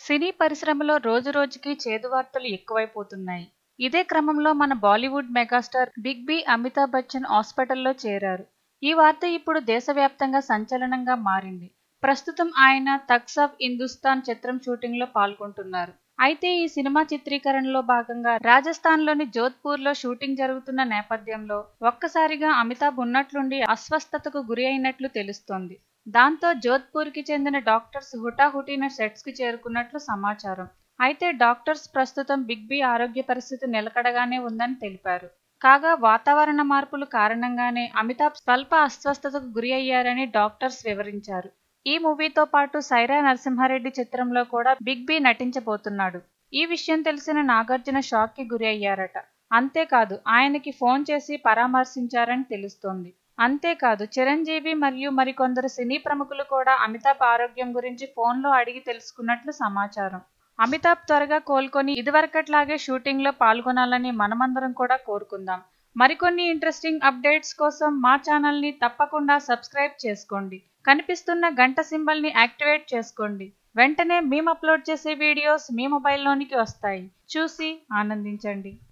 సినీ పరిశ్రమలో రోజురోజుకి చేదు వార్తలు ఎక్కువైపోతున్నాయి ఇదే క్రమంలో మన Bollywood megastar big B Amitabh Bachchan హాస్పిటల్లో చేరారు ఈ వార్త ఇప్పుడు దేశవ్యాప్తంగా సంచలనంగా మారింది ప్రస్తుతం ఆయన తగ్స్ ఆఫ్ హిందుస్థాన్ చిత్రం షూటింగ్ లో పాల్గొంటున్నారు అయితే ఈ సినిమా చిత్రీకరణలో భాగంగా రాజస్థాన్లోని జోధ్పూర్లో షూటింగ్ జరుగుతున్న నేపథ్యంలో ఒక్కసారిగా అమితాబ్ ఉన్నట్లుండి అస్వస్థతకు గురి అయినట్లు తెలుస్తోంది దాంతో జోధ్పూర్కి చెందిన డాక్టర్స్ హుటాహుటిన సెట్స్కి చేరుకున్నట్లు సమాచారం అయితే డాక్టర్స్ ప్రస్తుతం బిగ్ బి ఆరోగ్య పరిస్థితి నిలకడగానే ఉందని తెలిపారు కాగా వాతావరణ మార్పుల కారణంగానే అమితాబ్ స్వల్ప అస్వస్థతకు గురి అయ్యారని డాక్టర్స్ వివరించారు ఈ మూవీతో పాటు సైరా నరసింహారెడ్డి చిత్రంలో కూడా బిగ్ బి నటించబోతున్నాడు ఈ విషయం తెలిసిన నాగార్జున షాక్ కి గురి అయ్యారట అంతేకాదు ఆయనకి ఫోన్ చేసి పరామర్శించారని తెలుస్తోంది అంతేకాదు చిరంజీవి మరియు మరికొందరు సినీ ప్రముఖులు కూడా అమితాబ్ ఆరోగ్యం గురించి ఫోన్లో అడిగి తెలుసుకున్నట్లు సమాచారం అమితాబ్ త్వరగా కోలుకొని ఇదివరకట్లాగే షూటింగ్ లో పాల్గొనాలని మనమందరం కూడా కోరుకుందాం మరికొన్ని ఇంట్రెస్టింగ్ అప్డేట్స్ కోసం మా ఛానల్ ని తప్పకుండా సబ్స్క్రైబ్ చేసుకోండి కనిపిస్తున్న గంట సింబల్ ని యాక్టివేట్ చేసుకోండి వెంటనే మేము అప్లోడ్ చేసే వీడియోస్ మీ మొబైల్లోనికి వస్తాయి చూసి ఆనందించండి